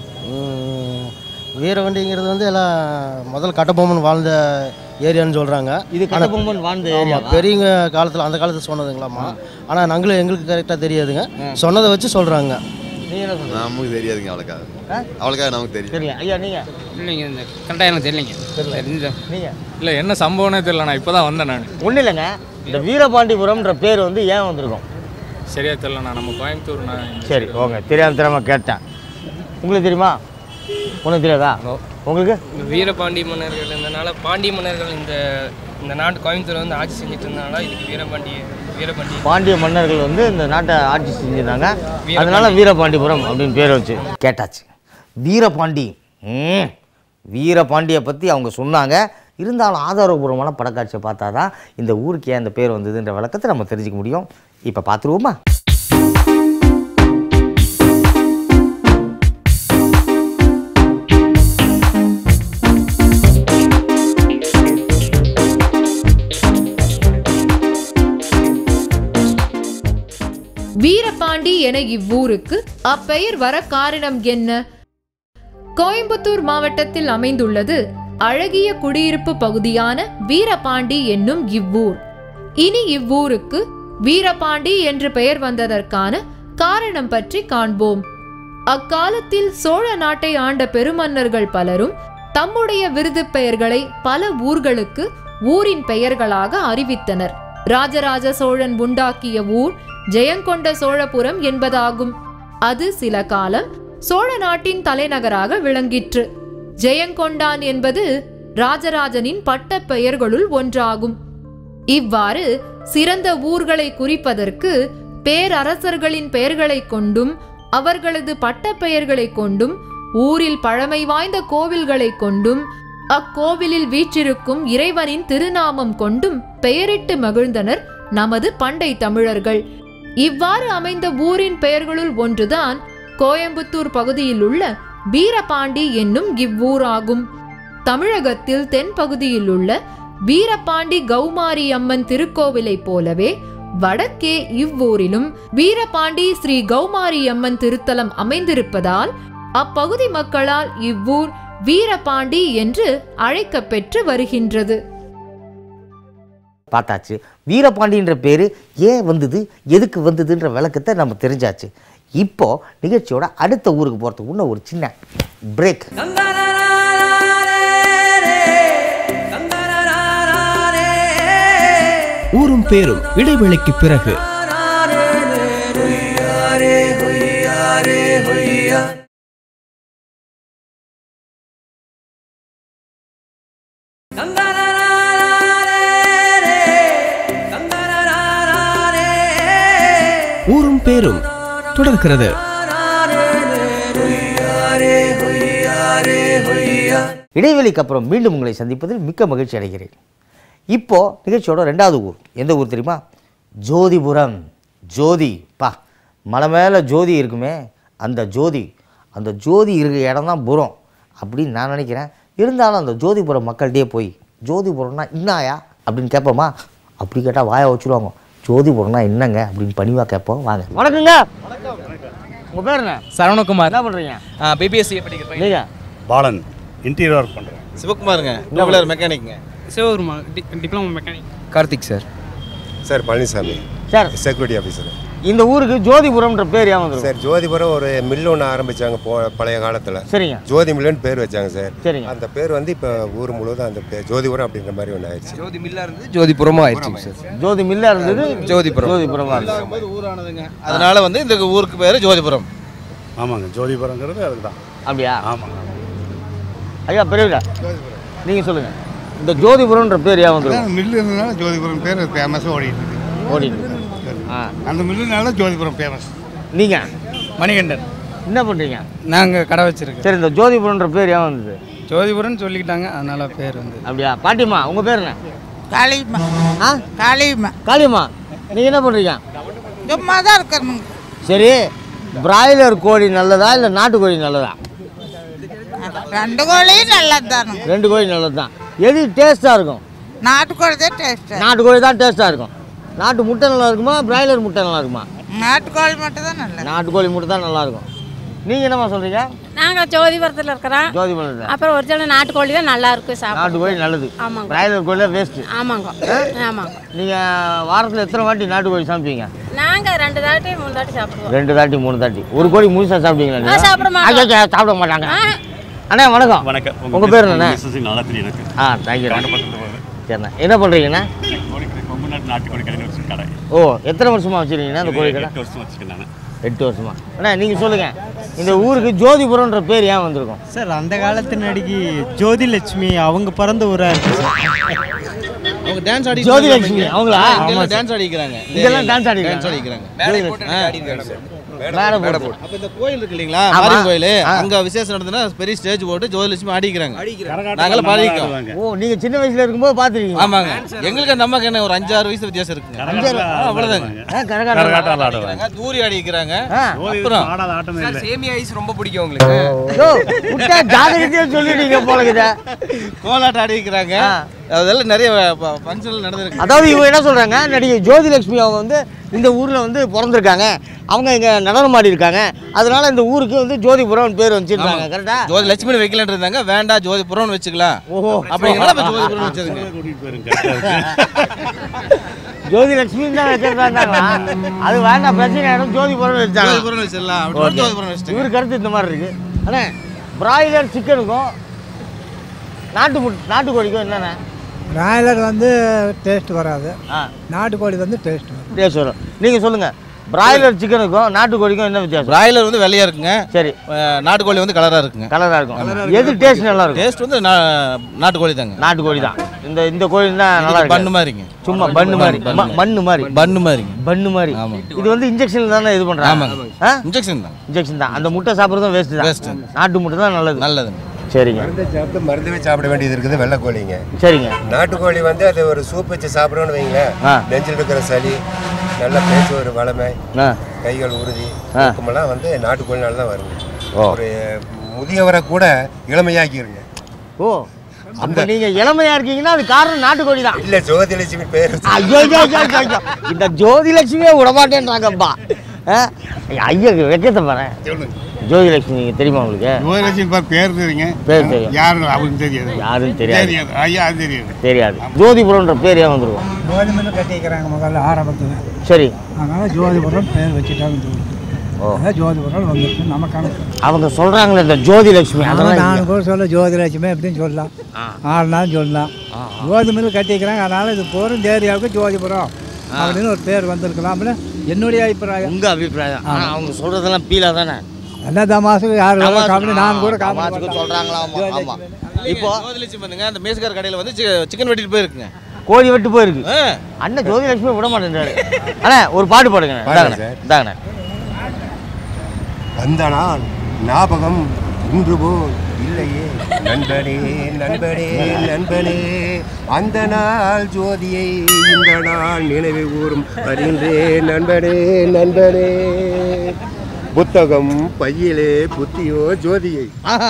[SPEAKER 4] வீரவண்டிங்கிறது வந்து எல்லாம் முதல் கட்டபொம்மன் வாழ்ந்த ஏரியான்னு சொல்கிறாங்க
[SPEAKER 1] இது கட்டபொம்மன் வாழ்ந்த ஏரியா
[SPEAKER 4] பெரியவங்க காலத்தில் அந்த காலத்தில் சொன்னதுங்களாம்மா ஆனால் நாங்களும் எங்களுக்கு கரெக்டாக தெரியாதுங்க சொன்னதை வச்சு சொல்கிறாங்க
[SPEAKER 1] நீ என்ன சொல்றீங்க
[SPEAKER 15] நமக்கு தெரியாதுங்க அவளுக்காக
[SPEAKER 1] ஆ?
[SPEAKER 15] அவளுக்காக நமக்கு தெரியும்
[SPEAKER 1] தெரியல ஐயா நீங்க
[SPEAKER 13] இல்லைங்க இந்த கரெக்டாக எனக்கு தெரியலைங்க தெரிஞ்ச
[SPEAKER 1] நீங்க
[SPEAKER 12] இல்லை என்ன சம்பவம்னே தெரியல நான் இப்போ தான் வந்தேன் நான்
[SPEAKER 1] ஒன்றும் இல்லைங்க இந்த வீரபாண்டிபுரம்ன்ற பேர் வந்து ஏன் வந்திருக்கும்
[SPEAKER 12] சரியா தெரியல நான் நம்ம கோயம்புத்தூர் நான்
[SPEAKER 1] சரி ஓகே தெரியாம தெரியாம கேட்டேன் உங்களுக்கு தெரியுமா ஒன்றும் தெரியாதா உங்களுக்கு
[SPEAKER 12] வீரபாண்டி மன்னர்கள் இருந்தனால பாண்டிய மன்னர்கள் இந்த இந்த நாட்டு கோயம்புத்தூர் வந்து ஆட்சி செஞ்சுட்டு இருந்தனால இதுக்கு வீரபாண்டி வீரபாண்டி
[SPEAKER 1] பாண்டிய மன்னர்கள் வந்து இந்த நாட்டை ஆட்சி செஞ்சிருந்தாங்க அதனால வீரபாண்டிபுரம் அப்படின்னு பேர் வச்சு கேட்டாச்சு வீரபாண்டி ம் வீரபாண்டியை பற்றி அவங்க சொன்னாங்க இருந்தாலும் ஆதாரபூர்வமான படக்காட்சியை பார்த்தா தான் இந்த ஊருக்கு ஏன் அந்த பேர் வந்ததுன்ற விளக்கத்தை நம்ம தெரிஞ்சுக்க முடியும் இப்போ பார்த்துருவோமா
[SPEAKER 16] வீரபாண்டி என இவ்வூருக்கு அப்பெயர் வர காரணம் என்ன கோயம்புத்தூர் மாவட்டத்தில் அமைந்துள்ளது அழகிய குடியிருப்பு பகுதியான வீரபாண்டி என்னும் இவ்வூர் இனி இவ்வூருக்கு வீரபாண்டி என்று பெயர் வந்ததற்கான காரணம் பற்றி காண்போம் அக்காலத்தில் சோழ நாட்டை ஆண்ட பெருமன்னர்கள் பலரும் தம்முடைய விருது பெயர்களை பல ஊர்களுக்கு ஊரின் பெயர்களாக அறிவித்தனர் ராஜராஜ சோழன் உண்டாக்கிய ஊர் ஜெயங்கொண்ட சோழபுரம் என்பதாகும் அது சில காலம் சோழ நாட்டின் தலைநகராக விளங்கிற்று ஜெயங்கொண்டான் என்பது ராஜராஜனின் பட்டப் பெயர்களுள் ஒன்றாகும் இவ்வாறு சிறந்த ஊர்களை குறிப்பதற்கு பேரரசர்களின் பெயர்களைக் கொண்டும் அவர்களது பட்டப்பெயர்களைக் கொண்டும் ஊரில் பழமை வாய்ந்த கோவில்களைக் கொண்டும் அக்கோவிலில் வீற்றிருக்கும் இறைவனின் திருநாமம் கொண்டும் பெயரிட்டு மகிழ்ந்தனர் நமது பண்டை தமிழர்கள் இவ்வாறு அமைந்த ஊரின் பெயர்களுள் ஒன்றுதான் கோயம்புத்தூர் பகுதியில் உள்ள வீரபாண்டி என்னும் இவ்வூராகும் தமிழகத்தில் தென்பகுதியில் உள்ள வீரபாண்டி கௌமாரி அம்மன் திருக்கோவிலைப் போலவே வடக்கே இவ்வூரிலும் வீரபாண்டி ஸ்ரீ கௌமாரி அம்மன் திருத்தலம் அமைந்திருப்பதால் அப்பகுதி மக்களால் இவ்வூர் வீரபாண்டி என்று அழைக்கப்பெற்று வருகின்றது
[SPEAKER 1] பார்த்தாச்சு வீரபாண்டின்ற பேர் ஏன் வந்தது எதுக்கு வந்ததுன்ற விளக்கத்தை நம்ம தெரிஞ்சாச்சு இப்போ நிகழ்ச்சியோட அடுத்த ஊருக்கு போகிறதுக்கு முன்ன ஒரு சின்ன பிரேக்
[SPEAKER 11] ஊரும் பேரும் இடைவேளைக்கு பிறகு ஊரும் பேரும் தொடர்கிறது
[SPEAKER 1] இடைவெளிக்கு அப்புறம் மீண்டும் உங்களை சந்திப்பதில் மிக்க மகிழ்ச்சி அடைகிறேன் இப்போ நிகழ்ச்சியோட ரெண்டாவது ஊர் எந்த ஊர் தெரியுமா ஜோதிபுரம் ஜோதி பா மலை மேலே ஜோதி இருக்குமே அந்த ஜோதி அந்த ஜோதி இருக்கிற இடம் தான் புறம் அப்படின்னு நான் நினைக்கிறேன் இருந்தாலும் அந்த ஜோதிபுரம் மக்கள்கிட்டயே போய் ஜோதிபுரம்னா இன்னாயா அப்படின்னு கேட்போமா அப்படி கேட்டால் வாயை வச்சுருவாங்க ஜோதிபுரம்னா என்னங்க அப்படின்னு பணிவாக கேட்போம் வாங்க வணக்கங்க உங்கள் பேர் என்ன
[SPEAKER 17] சரவணகுமார்
[SPEAKER 1] என்ன பண்ணுறீங்க
[SPEAKER 17] பிபிஎஸ்சி படிக்கிற
[SPEAKER 1] நீங்கள்
[SPEAKER 18] பாலன் இன்டீரியர் ஒர்க் பண்ணுறேன்
[SPEAKER 17] சிவகுமாருங்க
[SPEAKER 1] டூ வீலர்
[SPEAKER 17] மெக்கானிக்ங்க
[SPEAKER 12] சிவகுருமா diploma mechanic
[SPEAKER 17] Karthik sir
[SPEAKER 18] sir Palanisamy
[SPEAKER 1] sir
[SPEAKER 18] security officer
[SPEAKER 1] இந்த ஊருக்கு ஜோதிபுரம்ன்ற பேர் ஏன் வந்துருக்கு
[SPEAKER 18] சார் ஜோதிபுரம் ஒரு மில்லு ஒன்று ஆரம்பிச்சாங்க போ பழைய காலத்தில்
[SPEAKER 1] சரிங்க
[SPEAKER 18] ஜோதி மில்லுன்னு பேர் வச்சாங்க சார்
[SPEAKER 1] சரிங்க.
[SPEAKER 18] அந்த பேர் வந்து இப்போ ஊர் முழுவதும் அந்த பேர் ஜோதிபுரம் அப்படிங்கிற மாதிரி ஒன்று ஆயிடுச்சு
[SPEAKER 17] ஜோதி மில்லா இருந்து ஜோதிபுரமா ஆயிடுச்சுங்க சார்
[SPEAKER 1] ஜோதி மில்லா இருந்தது
[SPEAKER 17] ஜோதிபுரம்
[SPEAKER 1] ஜோதிபுரமா இருந்தது
[SPEAKER 17] ஊரானதுங்க அதனால வந்து இந்த ஊருக்கு பேர் ஜோதிபுரம்
[SPEAKER 18] ஆமாங்க ஜோதிபுரங்கிறது அதுக்கு தான்
[SPEAKER 1] அப்படியா
[SPEAKER 18] ஆமாங்க
[SPEAKER 1] ஐயா பெரியவரா நீங்கள் சொல்லுங்கள் இந்த ஜோதிபுரம்ன்ற பேர் ஏன் வந்துருக்கு
[SPEAKER 19] மில்லு இருந்ததுனால ஜோதிபுரம் பேர் ஃபேமஸாக ஓடிட்டு இருக்கு
[SPEAKER 1] ஓடிட்டு இருக்கு. ஆ
[SPEAKER 19] அந்த மில்லுனால ஜோதிபுரம் ஃபேமஸ்
[SPEAKER 1] நீங்கள்
[SPEAKER 12] மணிகண்டன்
[SPEAKER 1] என்ன பண்ணுறீங்க
[SPEAKER 12] நாங்கள் கடை வச்சிருக்கோம்
[SPEAKER 1] சரி இந்த ஜோதிபுரம்ன்ற பேர் ஏன் வந்தது
[SPEAKER 12] ஜோதிபுரம்னு சொல்லிக்கிட்டாங்க அதனால பேர் வந்து
[SPEAKER 1] அப்படியா பாட்டிம்மா உங்கள் பேர் என்ன
[SPEAKER 8] காளியம்மா
[SPEAKER 1] ஆ
[SPEAKER 8] காளியம்மா
[SPEAKER 1] காளியம்மா நீங்கள் என்ன பண்ணுறீங்க
[SPEAKER 8] சும்மா தான் இருக்கணும்
[SPEAKER 1] சரி பிராய்லர் கோழி நல்லதா இல்லை நாட்டுக்கோழி நல்லதா
[SPEAKER 8] ரெண்டு கோழியும் நல்லது தானே
[SPEAKER 1] ரெண்டு கோழி நல்லது தான் எது டேஸ்ட்டாக இருக்கும்
[SPEAKER 8] நாட்டுக்கோழி தான் டேஸ்ட்
[SPEAKER 1] நாட்டுக்கோழி தான் டேஸ்ட்டாக இருக்கும் நாட்டு முட்டை நல்லா இருக்குமா பிராய்லர் முட்டை நல்லா இருக்குமா
[SPEAKER 8] நாட்டுக்கோழி மட்டும் தான் நல்லது
[SPEAKER 1] நாட்டுக்கோழி முட்டை தான் நல்லா இருக்கும் நீங்கள் என்னம்மா சொல்கிறீங்க
[SPEAKER 20] நாங்கள் ஜோதிபுரத்தில் இருக்கிறோம்
[SPEAKER 1] ஜோதிபுரம்
[SPEAKER 20] அப்புறம் ஒரிஜினல் நாட்டுக்கோழி தான் நல்லா இருக்கும் சாப்பிட
[SPEAKER 1] நாட்டுக்கோழி நல்லது
[SPEAKER 20] ஆமாங்க.
[SPEAKER 1] பிராய்லர் கோழி வேஸ்ட்டு
[SPEAKER 20] ஆமாங்க ஆமாங்க
[SPEAKER 1] நீங்கள் வாரத்தில் எத்தனை வாட்டி நாட்டுக்கோழி சமைப்பீங்க
[SPEAKER 20] நாங்கள் ரெண்டு தாட்டி மூணு தாட்டி சாப்பிடுவோம்
[SPEAKER 1] ரெண்டு தாட்டி மூணு தாட்டி ஒரு கோழி முழுசாக சாப்பிட்டீங்களா
[SPEAKER 20] ஆ,
[SPEAKER 1] நீங்க?
[SPEAKER 20] சாப்பிட மாட்டோம்.
[SPEAKER 1] ஐயா, ஐயா, சாப்பிட மாட்டாங்க அண்ணா வணக்கம்
[SPEAKER 18] வணக்கம்
[SPEAKER 1] உங்கள் பேர் என்ன
[SPEAKER 18] நல்லா தெரியும் எனக்கு
[SPEAKER 1] ஆ தேங்க்யூ சரிண்ணா என்ன பண்ணுறீங்கண்ணா
[SPEAKER 18] நாட்டுக்கோழி கடை வச்சு கடை
[SPEAKER 1] ஓ எத்தனை வருஷமா வச்சுருக்கீங்கண்ணா இந்த கோழி கடை
[SPEAKER 18] எட்டு வருஷம் வச்சுருக்கேன் நான்
[SPEAKER 1] எட்டு வருஷமா அண்ணா நீங்கள் சொல்லுங்கள் இந்த ஊருக்கு ஜோதிபுரம்ன்ற பேர் ஏன் வந்திருக்கும்
[SPEAKER 21] சார் அந்த காலத்து நடிகை ஜோதி லட்சுமி அவங்க பிறந்த ஊரா இருக்கு
[SPEAKER 17] அவங்க டான்ஸ் ஆடி
[SPEAKER 1] ஜோதி லட்சுமி அவங்களா
[SPEAKER 17] டான்ஸ் ஆடிக்கிறாங்க
[SPEAKER 1] இங்கெல்லாம் டான்ஸ் ஆடி
[SPEAKER 17] டான்ஸ் ஆடிக்கிறாங்க
[SPEAKER 1] ஜோதி
[SPEAKER 17] மேடை
[SPEAKER 1] லட்சுமி.
[SPEAKER 17] போட்டு ஆடிக்கிறாங்க சார்
[SPEAKER 1] மேடை போட்டு.
[SPEAKER 17] அப்ப இந்த கோயில் இருக்கு இல்லைங்களா
[SPEAKER 1] ஆமா.
[SPEAKER 17] மாரியம்மன் கோயில்
[SPEAKER 1] ஆ.
[SPEAKER 17] அங்க விசேஷம் நடந்ததுன்னா பெரிய ஸ்டேஜ் போட்டு ஜோதிலட்சுமி ஆடிக்கிறாங்க நாங்களும் பாடிக்கிறோம்
[SPEAKER 1] ஓ நீங்கள் சின்ன வயசுல இருக்கும்போது பார்த்துருக்கீங்க
[SPEAKER 17] ஆமாங்க எங்களுக்கு அந்த அம்மாக்கு என்ன ஒரு அஞ்சாறு வயசு வித்தியாசம் இருக்குங்க
[SPEAKER 1] அஞ்சாறு?
[SPEAKER 17] ஆ, அவ்வளவுதாங்க
[SPEAKER 1] ஆ, கரகாட்டம்
[SPEAKER 18] கரகாட்டம் ஆடுவாங்க.
[SPEAKER 17] தூரி ஆடிக்கிறாங்க
[SPEAKER 1] ஆ.
[SPEAKER 17] அப்புறம்
[SPEAKER 18] ஆடாத ஆட்டமே இல்லை
[SPEAKER 12] சேமியா ஐஸ் ரொம்ப பிடிக்கும் உங்களுக்கு
[SPEAKER 1] யோ, விட்டா ஜாதகத்தையே சொல்லிட்டீங்க போலக்குதே
[SPEAKER 17] கோலாட்டம் ஆடிக்கிறாங்க அதெல்லாம் நிறைய ஃபங்க்ஷன் நடந்திருக்கு
[SPEAKER 1] அதாவது இவங்க என்ன சொல்றாங்க நடிகை ஜோதிலட்சுமி அவங்க வந்து இந்த ஊரில் வந்து பிறந்திருக்காங்க அவங்க இங்கே நடனம் ஆடி இருக்காங்க அதனால இந்த ஊருக்கு வந்து ஜோதிபுரம் பேர் வச்சிருக்காங்க கரெக்டா
[SPEAKER 17] ஜோதி லட்சுமி வைக்கலன்னு இருந்தாங்க வேண்டாம் ஜோதிபுரம்னு வச்சுக்கலாம்
[SPEAKER 1] ஓஹோ
[SPEAKER 17] அப்படிங்கிறனால இப்போ ஜோதிபுரம் வச்சதுங்க
[SPEAKER 1] ஜோதி லட்சுமி தான் வச்சிருந்தா இருந்தாங்களா அது வேண்டாம் பிரச்சனை ஆயிடும் ஜோதிபுரம் வச்சாங்க
[SPEAKER 17] ஜோதிபுரம் வச்சிடலாம் அப்படின்னு
[SPEAKER 1] ஓகே.
[SPEAKER 17] ஜோதிபுரம் வச்சுட்டாங்க
[SPEAKER 1] இவர் கருத்து இந்த மாதிரி இருக்கு அண்ணே பிராய்லர் சிக்கனுக்கும் நாட்டு முட் நாட்டுக்கோழிக்கும் என்னண்ணே
[SPEAKER 5] பிராய்லர் வந்து டேஸ்ட் வராது
[SPEAKER 1] ஆ
[SPEAKER 5] நாட்டுக்கோழி வந்து டேஸ்ட் வரும்
[SPEAKER 1] டேஸ்ட் வரும் நீங்கள் சொல்லுங்கள் பிராய்லர் சிக்கனுக்கும் நாட்டுக்கோழிக்கும் என்ன வித்தியாசம்
[SPEAKER 17] பிராய்லர் வந்து வெள்ளையா இருக்குங்க
[SPEAKER 1] சரி
[SPEAKER 17] அஹ், நாட்டுக்கோழி வந்து கலரா இருக்குங்க
[SPEAKER 1] கலராக இருக்கும் எது டேஸ்ட் நல்லா இருக்கும்
[SPEAKER 17] டேஸ்ட் வந்து நா- நாட்டுக்கோழி தாங்க
[SPEAKER 1] நாட்டுக்கோழி தான் இந்த இந்த கோழி தான் நல்லா
[SPEAKER 17] இது
[SPEAKER 1] இருக்கு
[SPEAKER 17] பண்ணு மாதிரிங்க
[SPEAKER 1] சும்மா பண்ணு மாதிரி
[SPEAKER 17] பண்ணு
[SPEAKER 1] ம- மண்ணு மாதிரி
[SPEAKER 17] பண்ணு மாதிரிங்க
[SPEAKER 1] பண்ணு மாதிரி இது வந்து இன்ஜெக்ஷன் தானே இது பண்றாங்க
[SPEAKER 17] ஆமாங்க.
[SPEAKER 1] ஆ
[SPEAKER 17] இன்ஜெக்ஷன் தான்
[SPEAKER 1] இன்ஜெக்ஷன் தான் அந்த முட்டை சாப்பிட்றதும் வேஸ்ட் தான்
[SPEAKER 17] Waste.
[SPEAKER 1] நாட்டு முட்டை தான் நல்லது
[SPEAKER 17] நல்லதுங்க
[SPEAKER 1] சரிங்க
[SPEAKER 18] மருந்து சாப்பிட்டு மருந்துவே சாப்பிட வேண்டியது இருக்குது வெள்ளைக்கோழிங்க
[SPEAKER 1] சரிங்க
[SPEAKER 18] நாட்டுக்கோழி வந்து அது ஒரு சூப் வச்சு சாப்பிடணும்னு வைங்களேன்
[SPEAKER 1] ஆ.
[SPEAKER 18] நெஞ்சில் இருக்கிற சளி நல்ல பேச்சு ஒரு வளமை
[SPEAKER 1] ஆ
[SPEAKER 18] கைகள் உறுதி
[SPEAKER 1] ஆ.
[SPEAKER 18] ஊக்கமெல்லாம் வந்து நாட்டுக்கோழினால தான் வருங்க
[SPEAKER 1] ஓ.
[SPEAKER 18] ஒரு முதியவரை கூட இளமையாக்கிருங்க
[SPEAKER 1] ஓ அப்ப நீங்க இளமையா இருக்கீங்கன்னா அது காரணம் நாட்டுக்கோழி தான்
[SPEAKER 18] இல்ல ஜோதிலட்சுமி பேர்
[SPEAKER 1] ஐயோ ஐயோ, ஐயோ, ஐயோ, ஐயோ. இந்த ஜோதி லட்சுமியே விடமாட்டேன்றாங்கப்பா ஆ? ஐயா வெக்கத்தை பாரு ஜோதி லட்சுமி தெரியுமா உங்களுக்கு
[SPEAKER 19] யுவராஜன் பார் பேர் தெரியுங்க
[SPEAKER 1] பேர் தெரியும்.
[SPEAKER 19] யாருன்னு அவருக்கு தெரியாது
[SPEAKER 1] யாரும் தெரியாது
[SPEAKER 19] தெரியாது ஐயா அது தெரியாது
[SPEAKER 1] தெரியாது ஜோதிபுரம்ன்ற பேர் ஏன் வந்துருக்கும்
[SPEAKER 5] கோதுமையில் கட்டிக்கிறாங்க முதல்ல ஆரம்பத்தில்
[SPEAKER 1] சரி
[SPEAKER 5] அதனால் ஜோதிபுரம் பேர் வச்சுட்டாங்க அதான் ஜோதிபுரம் வந்துருக்கு நம்ம கணக்கு
[SPEAKER 1] அவங்க சொல்றாங்களே இந்த ஜோதி லட்சுமி
[SPEAKER 5] அதெல்லாம்
[SPEAKER 1] அதெல்லாம்
[SPEAKER 5] நான்
[SPEAKER 1] இல்ல.
[SPEAKER 5] கூட சொல்ல ஜோதிலட்சுமி அப்படின்னு சொல்லலாம் ஆறு நாள் சொல்லலாம் கோதுமையில் கட்டிக்கிறாங்க அதனால் இது போகிற ஏரியாவுக்கு ஜோதிபுரம் அப்படின்னு ஒரு பேர் வந்திருக்கலாம்னு என்னுடைய அபிப்பிராயம்
[SPEAKER 1] உங்க அபிப்பிராயம் ஆனா அவங்க சொல்றதெல்லாம் பீலா தானே
[SPEAKER 5] எல்லா தமாசுக்கு யார் வேலை காமெடி நான் கூட காமெடி
[SPEAKER 1] தமாசுக்கு சொல்றாங்களா ஆமா ஆமா இப்போ
[SPEAKER 17] ஜோதிலட்சுமி வந்துங்க அந்த மேஸ்கார கடையில் வந்து சி- சிக்கன் வெட்டிட்டு போயிருக்குங்க
[SPEAKER 1] கோழி வெட்டு போயிருக்கு அண்ணன் ஜோதி லட்சுமி விட மாட்டேன்றாரு அண்ணா ஒரு பாட்டு பாடுங்க
[SPEAKER 18] பாடுங்க
[SPEAKER 1] இந்தாங்கண்ணே,
[SPEAKER 18] சார்.
[SPEAKER 1] இந்தாங்கண்ணே
[SPEAKER 18] அந்த நாள் ஞாபகம் இன்று போல் இல்லையே நண்பனே நண்பனே நண்பனே அந்த நாள் ஜோதியை இந்த நாள் நினைவு கூறும் வருகின்றேன் நண்பனே நண்பனே புத்தகம் பையிலே புத்தியோ ஜோதியை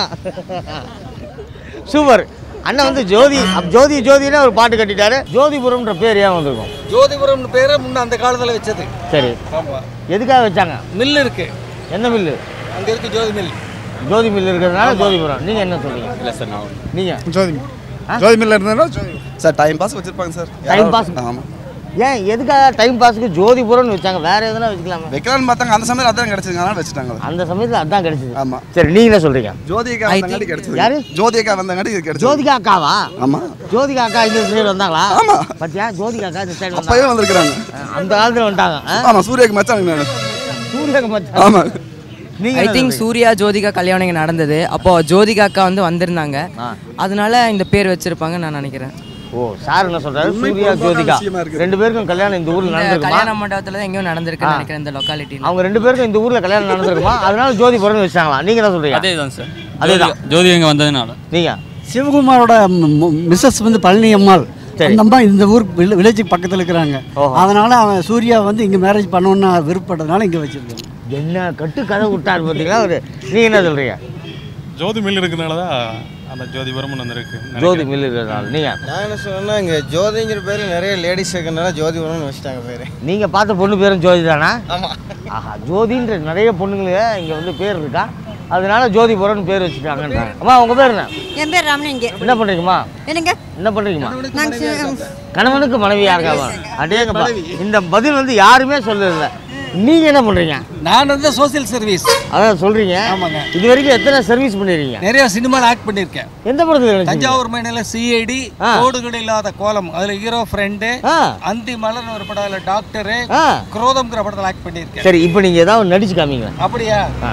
[SPEAKER 1] சூப்பர் அண்ணன் வந்து ஜோதி அப்ப ஜோதி ஜோதினே ஒரு பாட்டு கட்டிட்டாரு ஜோதிபுரம்ன்ற பேர் ஏன் வந்திருக்கும்
[SPEAKER 17] ஜோதிபுரம் பேரை முன்ன அந்த காலத்தில் வச்சது
[SPEAKER 1] சரி
[SPEAKER 17] ஆமா
[SPEAKER 1] எதுக்காக வச்சாங்க
[SPEAKER 17] மில் இருக்கு
[SPEAKER 1] என்ன மில்லு
[SPEAKER 17] அங்கே இருக்கு ஜோதி மில்
[SPEAKER 1] ஜோதி மில் இருக்கிறதுனால ஜோதிபுரம் நீங்க என்ன சொல்றீங்க
[SPEAKER 22] இல்லை சார் நான்
[SPEAKER 1] நீங்க
[SPEAKER 19] ஜோதி
[SPEAKER 1] ஆ?
[SPEAKER 19] ஜோதி மில்ல இருந்தாலும் ஜோதி
[SPEAKER 22] சார் டைம் பாஸ் வச்சிருப்பாங்க சார்
[SPEAKER 1] டைம் பாஸ்
[SPEAKER 22] ஆமாம்
[SPEAKER 1] ஏன் எதுக்காக டைம் பாஸ்க்கு ஜோதிபுரம்னு வச்சாங்க வேற எதுனா வச்சுக்கலாமா
[SPEAKER 22] வைக்கலாம்னு பார்த்தாங்க அந்த சமயம் அதான் கிடைச்சதுங்க அதனால வச்சுட்டாங்க
[SPEAKER 1] அந்த சமயத்துல அதான் கிடைச்சது
[SPEAKER 22] ஆமா
[SPEAKER 1] சரி நீங்க என்ன சொல்றீங்க
[SPEAKER 22] ஜோதிகா வந்தங்காட்டி கிடைச்சது
[SPEAKER 1] யாரு?
[SPEAKER 22] ஜோதிகா வந்தங்காட்டி இது கிடைச்சது
[SPEAKER 1] ஜோதிகா அக்காவா
[SPEAKER 22] ஆமா
[SPEAKER 1] ஜோதிகா அக்கா இந்த சைடு வந்தாங்களா
[SPEAKER 22] ஆமா.
[SPEAKER 1] பாத்தியா ஜோதிகா அக்கா இந்த சைடு
[SPEAKER 22] அப்பவே
[SPEAKER 1] வந்தாங்க
[SPEAKER 22] வந்திருக்கிறாங்க
[SPEAKER 1] அந்த காலத்துல வந்துட்டாங்க ஆ?
[SPEAKER 22] ஆமா சூர்யாக்கு மச்சானுங்க நான்
[SPEAKER 1] சூரியனுக்கு மச்சான்.
[SPEAKER 22] ஆமா
[SPEAKER 1] நீங்க
[SPEAKER 23] ஐ
[SPEAKER 1] என்ன
[SPEAKER 23] திங்க்
[SPEAKER 1] சொல்றீங்க?
[SPEAKER 23] சூர்யா ஜோதிகா கல்யாணம் இங்கே நடந்தது அப்போ ஜோதிகா அக்கா வந்து வந்திருந்தாங்க அதனால இந்த பேர் வச்சிருப்பாங்க நான் நினைக்கிறேன்
[SPEAKER 1] ஓ சார் என்ன சொல்றாரு
[SPEAKER 22] உண்மை
[SPEAKER 1] சூர்யா
[SPEAKER 22] புறம்பான
[SPEAKER 1] ஜோதிகா
[SPEAKER 22] விஷயமா இருக்குது.
[SPEAKER 1] ரெண்டு பேருக்கும் கல்யாணம் இந்த ஊர்ல
[SPEAKER 23] இந்த
[SPEAKER 1] நடந்திருக்குமா
[SPEAKER 23] கல்யாண மண்டபத்தில் தான் எங்கேயோ நடந்திருக்குன்னு
[SPEAKER 1] ஆ.
[SPEAKER 23] நினைக்கிறேன் இந்த லொக்காலிட்டியில்
[SPEAKER 1] அவங்க ரெண்டு பேருக்கும் இந்த ஊர்ல கல்யாணம் நடந்திருக்குமா அதனால ஜோதிபுரம்னு வச்சாங்களா நீங்க என்ன சொல்றீங்க
[SPEAKER 24] அதே தான் சார்
[SPEAKER 1] அதேதான்
[SPEAKER 24] ஜோதி இங்கே வந்ததுனால
[SPEAKER 1] நீங்க
[SPEAKER 5] சிவகுமாரோட மிஸ்ஸஸ் வந்து பழனி அம்மாள் அந்த அம்மா இந்த ஊர் வில்லேஜுக்கு பக்கத்தில் இருக்கிறாங்க அதனால அவன் சூர்யா வந்து இங்கே மேரேஜ் பண்ணணும்னு விருப்பப்பட்டதுனால இங்கே வச்சிருக்காங்க
[SPEAKER 1] என்ன கட்டு கதை விட்டார் பார்த்தீங்களா அவரு நீங்க என்ன சொல்றீங்க
[SPEAKER 25] ஜோதி மில் இருக்கிறனால தான் அந்த ஜோதிபுரம்னு வந்திருக்கு
[SPEAKER 1] ஜோதி மில் இருக்கிறதுனால நீங்க
[SPEAKER 4] நான் என்ன சொன்னேன்னா இங்கே ஜோதிங்கிற பேர் நிறைய லேடிஸ் இருக்கிறனால ஜோதிபுரம்னு வச்சுட்டாங்க பேர்
[SPEAKER 1] நீங்க பார்த்த பொண்ணு பேரும் ஜோதி தானா
[SPEAKER 4] ஆமா
[SPEAKER 1] ஆஹா ஜோதின்ற நிறைய பொண்ணுங்களுக்கு இங்க வந்து பேர் இருக்கா அதனால ஜோதிபுரம்னு பேர் வச்சுட்டாங்கன்றாங்க அம்மா உங்க பேர் என்ன
[SPEAKER 26] என் பேர் ராமலிங்க
[SPEAKER 1] என்ன பண்றீங்கம்மா
[SPEAKER 26] என்னங்க
[SPEAKER 1] என்ன பண்றீங்கம்மா
[SPEAKER 26] நாங்கள்
[SPEAKER 1] கணவனுக்கு மனைவியா இருக்காமா அடேங்கப்பா இந்த பதில் வந்து யாருமே சொல்லல நீங்க என்ன பண்றீங்க
[SPEAKER 27] நான் வந்து சோசியல் சர்வீஸ்
[SPEAKER 1] அதான் சொல்றீங்க
[SPEAKER 27] ஆமாங்க
[SPEAKER 1] இது வரைக்கும் எத்தனை சர்வீஸ் பண்ணிருக்கீங்க
[SPEAKER 27] நிறைய சினிமாவில் ஆக்ட் பண்ணியிருக்கேன்
[SPEAKER 1] எந்த படத்துல நடிச்சீங்க?
[SPEAKER 27] தஞ்சாவூர் மைனில் சிஐடி
[SPEAKER 1] ஆ.
[SPEAKER 27] கோடுகள் இல்லாத கோலம் அதுல ஹீரோ ஃப்ரெண்டு
[SPEAKER 1] ஆ.
[SPEAKER 27] அந்தி மலர்னு ஒரு படம் அதுல டாக்டரு
[SPEAKER 1] ஆ.
[SPEAKER 27] குரோதம்ங்கிற படத்தில் ஆக்ட் பண்ணியிருக்கேன்
[SPEAKER 1] சரி இப்போ நீங்க ஏதாவது நடிச்சு காமிங்க
[SPEAKER 27] அப்படியா
[SPEAKER 1] ஆ.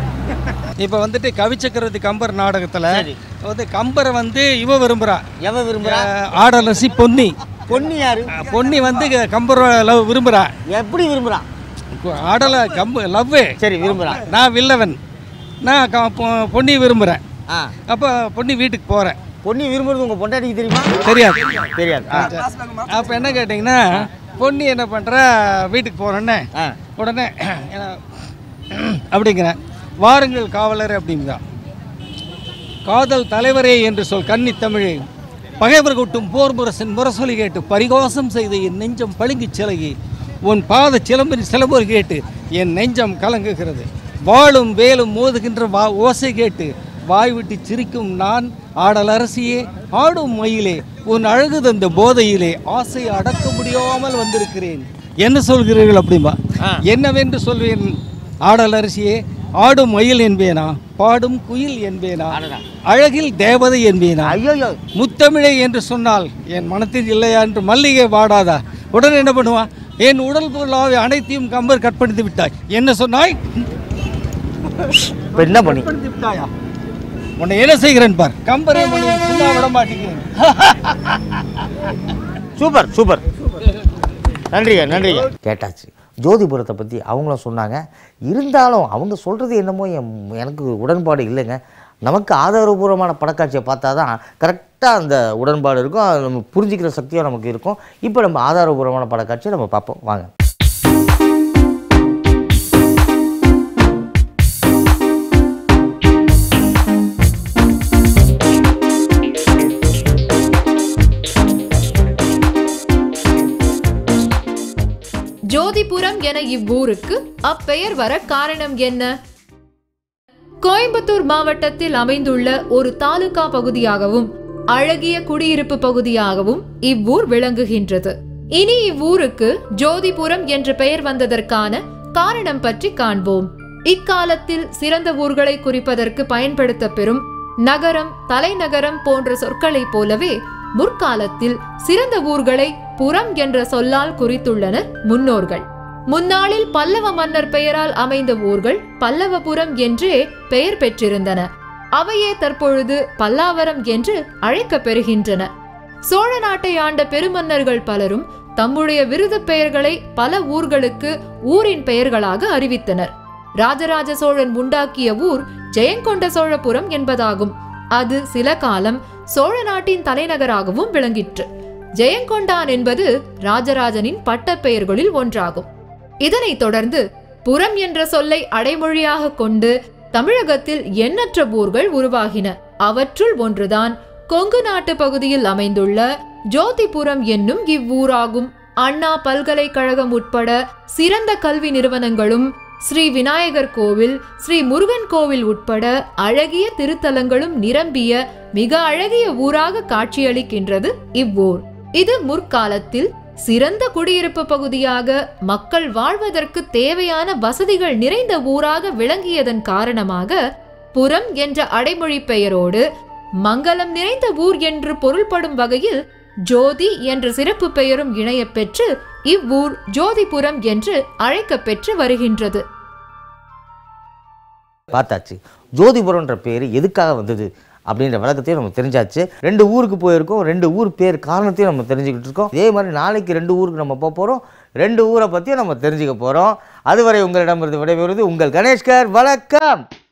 [SPEAKER 27] இப்போ வந்துட்டு கவிச்சக்கரவர்த்தி கம்பர் நாடகத்துல வந்து கம்பரை வந்து இவ விரும்புறா
[SPEAKER 1] எவ விரும்புறா
[SPEAKER 27] ஆடலரசி பொன்னி
[SPEAKER 1] பொன்னி யாரு
[SPEAKER 27] பொன்னி வந்து கம்பர் லவ் விரும்புறா
[SPEAKER 1] எப்படி விரும்புறா
[SPEAKER 27] ஆடல கம்பு லவ்
[SPEAKER 1] சரி விரும்புறா
[SPEAKER 27] நான் வில்லவன் நான் க- பொ- பொன்னி விரும்புறேன்
[SPEAKER 1] ஆ
[SPEAKER 27] அப்போ பொன்னி வீட்டுக்கு போறேன்
[SPEAKER 1] பொன்னி விரும்புறது உங்க பொண்டாட்டிக்கு தெரியுமா
[SPEAKER 27] தெரியாது
[SPEAKER 1] தெரியாது ஆ.
[SPEAKER 27] அப்போ என்ன கேட்டிங்கன்னா பொன்னி என்ன பண்ணுறா வீட்டுக்கு போகிறேன்னே
[SPEAKER 1] ஆ.
[SPEAKER 27] உடனே என்ன- அப்படிங்கிறேன் வாருங்கள் காவலர் அப்படிங்கிறா காதல் தலைவரே என்று சொல் கன்னி தமிழே பகைவர் கொட்டும் போர் முரசின் முரசொலி கேட்டு பரிகாசம் செய்த என் நெஞ்சம் பளிங்கு சிலையே உன் பாத சிலம்பு சிலம்பு கேட்டு என் நெஞ்சம் கலங்குகிறது வாளும் வேலும் மோதுகின்ற வா ஓசை கேட்டு வாய் விட்டு சிரிக்கும் நான் ஆடல் அரசியே ஆடும் மயிலே உன் அழகு தந்த போதையிலே ஆசை அடக்க முடியாமல் வந்திருக்கிறேன் என்ன சொல்கிறீர்கள் அப்படிம்பா என்னவென்று சொல்வேன் ஆடல் அரசியே ஆடும் மயில் என்பேனா பாடும் குயில் என்பேனா அழகில் தேவதை என்பேனா முத்தமிழை என்று சொன்னால் என் மனத்தில் இல்லையா என்று மல்லிகை வாடாதா உடனே என்ன பண்ணுவா என் உடல் பொருளாவை அனைத்தையும் கம்பர் கற்பழித்து விட்டாய் என்ன சொன்னாய்
[SPEAKER 1] இப்போ என்ன பண்ணி
[SPEAKER 27] கற்பழித்து விட்டாயா உன்னை என்ன செய்கிறேன் பார் கம்பரை பண்ணி சும்மா விட மாட்டேங்கிறேன்
[SPEAKER 1] சூப்பர் சூப்பர் நன்றிங்க நன்றிங்க கேட்டாச்சு ஜோதிபுரத்தை பற்றி அவங்களும் சொன்னாங்க இருந்தாலும் அவங்க சொல்கிறது என்னமோ என் எனக்கு உடன்பாடு இல்லைங்க நமக்கு ஆதாரபூர்வமான படக்காட்சியை பார்த்தா தான் கரெக்டாக அந்த உடன்பாடு இருக்கும் அது நம்ம புரிஞ்சிக்கிற சக்தியும் நமக்கு இருக்கும் இப்போ நம்ம ஆதாரபூர்வமான படக்காட்சியை நம்ம பார்ப்போம் வாங்க
[SPEAKER 16] ஜோதிபுரம் என இவ்வூருக்கு அப்பெயர் வர காரணம் என்ன கோயம்புத்தூர் மாவட்டத்தில் அமைந்துள்ள ஒரு தாலுகா பகுதியாகவும் அழகிய குடியிருப்பு பகுதியாகவும் இவ்வூர் விளங்குகின்றது இனி இவ்வூருக்கு ஜோதிபுரம் என்ற பெயர் வந்ததற்கான காரணம் பற்றி காண்போம் இக்காலத்தில் சிறந்த ஊர்களை குறிப்பதற்கு பயன்படுத்த பெறும் நகரம் தலைநகரம் போன்ற சொற்களைப் போலவே முற்காலத்தில் சிறந்த ஊர்களை புறம் என்ற சொல்லால் குறித்துள்ளனர் முன்னோர்கள் முன்னாளில் பல்லவ மன்னர் பெயரால் அமைந்த ஊர்கள் பல்லவபுரம் என்றே பெயர் பெற்றிருந்தன அவையே தற்பொழுது பல்லாவரம் என்று அழைக்கப் பெறுகின்றன சோழ நாட்டை ஆண்ட பெருமன்னர்கள் பலரும் தம்முடைய விருது பெயர்களை பல ஊர்களுக்கு ஊரின் பெயர்களாக அறிவித்தனர் ராஜராஜ சோழன் உண்டாக்கிய ஊர் ஜெயங்கொண்ட சோழபுரம் என்பதாகும் அது சில காலம் சோழ நாட்டின் தலைநகராகவும் விளங்கிற்று ஜெயங்கொண்டான் என்பது ராஜராஜனின் பட்டப்பெயர்களில் ஒன்றாகும் இதனைத் தொடர்ந்து புறம் என்ற சொல்லை அடைமொழியாக கொண்டு தமிழகத்தில் எண்ணற்ற ஊர்கள் உருவாகின அவற்றுள் ஒன்றுதான் கொங்கு நாட்டு பகுதியில் அமைந்துள்ள ஜோதிபுரம் என்னும் இவ்வூராகும் அண்ணா பல்கலைக்கழகம் உட்பட சிறந்த கல்வி நிறுவனங்களும் ஸ்ரீ விநாயகர் கோவில் ஸ்ரீ முருகன் கோவில் உட்பட அழகிய திருத்தலங்களும் நிரம்பிய மிக அழகிய ஊராக காட்சியளிக்கின்றது இவ்வூர் இது முற்காலத்தில் சிறந்த குடியிருப்பு பகுதியாக மக்கள் வாழ்வதற்கு தேவையான வசதிகள் நிறைந்த ஊராக விளங்கியதன் காரணமாக புறம் என்ற அடைமொழி பெயரோடு மங்களம் நிறைந்த ஊர் என்று பொருள்படும் வகையில் ஜோதி என்ற சிறப்பு பெயரும் இணையப் பெற்று இவ்வூர் ஜோதிபுரம் என்று அழைக்கப் பெற்று வருகின்றது
[SPEAKER 1] பார்த்தாச்சு ஜோதிபுரம்ன்ற பேர் எதுக்காக வந்தது அப்படின்ற விளக்கத்தையும் நம்ம தெரிஞ்சாச்சு ரெண்டு ஊருக்கு போயிருக்கோம் ரெண்டு ஊர் பேர் காரணத்தையும் நம்ம தெரிஞ்சுக்கிட்டு இருக்கோம் இதே மாதிரி நாளைக்கு ரெண்டு ஊருக்கு நம்ம போக போகிறோம் ரெண்டு ஊரை பற்றியும் நம்ம தெரிஞ்சுக்க போகிறோம் அதுவரை உங்களிடமிருந்து விடைபெறுவது உங்கள் கணேஷ்கர் வணக்கம்